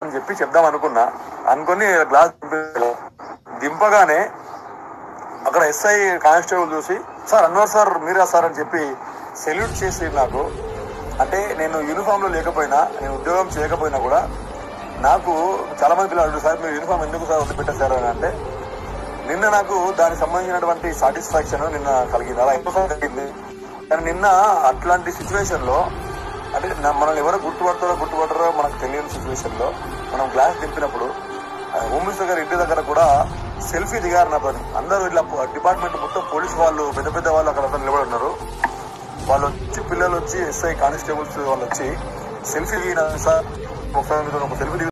అని చెప్పి చెప్దాం అనుకున్నా అనుకుని గ్లాస్ దింపేశాను. దింపగానే అక్కడ ఎస్ఐ కానిస్టేబుల్ చూసి సార్ అన్వర్ సార్ మీరా సార్ అని చెప్పి సెల్యూట్ చేసి నాకు అంటే నేను యూనిఫామ్ లో లేకపోయినా నేను ఉద్యోగం చేయకపోయినా కూడా నాకు చాలా మంది పిల్లలు అడుగుతారు, సార్ మీరు యూనిఫామ్ ఎందుకు సార్ వదిలిపెట్టారు సార్ అని అంటే నిన్న నాకు దానికి సంబంధించినటువంటి సాటిస్ఫాక్షన్ నిన్న కలిగింది అలా ఎక్కువ కలిగింది కానీ నిన్న అట్లాంటి సిచ్యువేషన్ లో అంటే నా- మనల్ని ఎవరో గుర్తుపడతారో గుర్తుపడతారో మనకు తెలియని సిచ్యువేషన్ లో మనం గ్లాస్ దింపినప్పుడు ఆ, హోమ్ మినిస్టర్ గారి ఇంటి దగ్గర కూడా సెల్ఫీ దిగారు నాతో అందరూ ఇట్లా డిపార్ట్మెంట్ మొత్తం పోలీస్ వాళ్ళు పెద్ద పెద్ద వాళ్ళు అక్కడ అంతా నిలబడి ఉన్నారు వాళ్ళు వచ్చి పిల్లలు వచ్చి ఎస్ఐ కానిస్టేబుల్స్ వాళ్ళు వచ్చి సెల్ఫీ దిగిన సార్ ఒకసారి మీతో ఒక సెల్ఫీ దిగి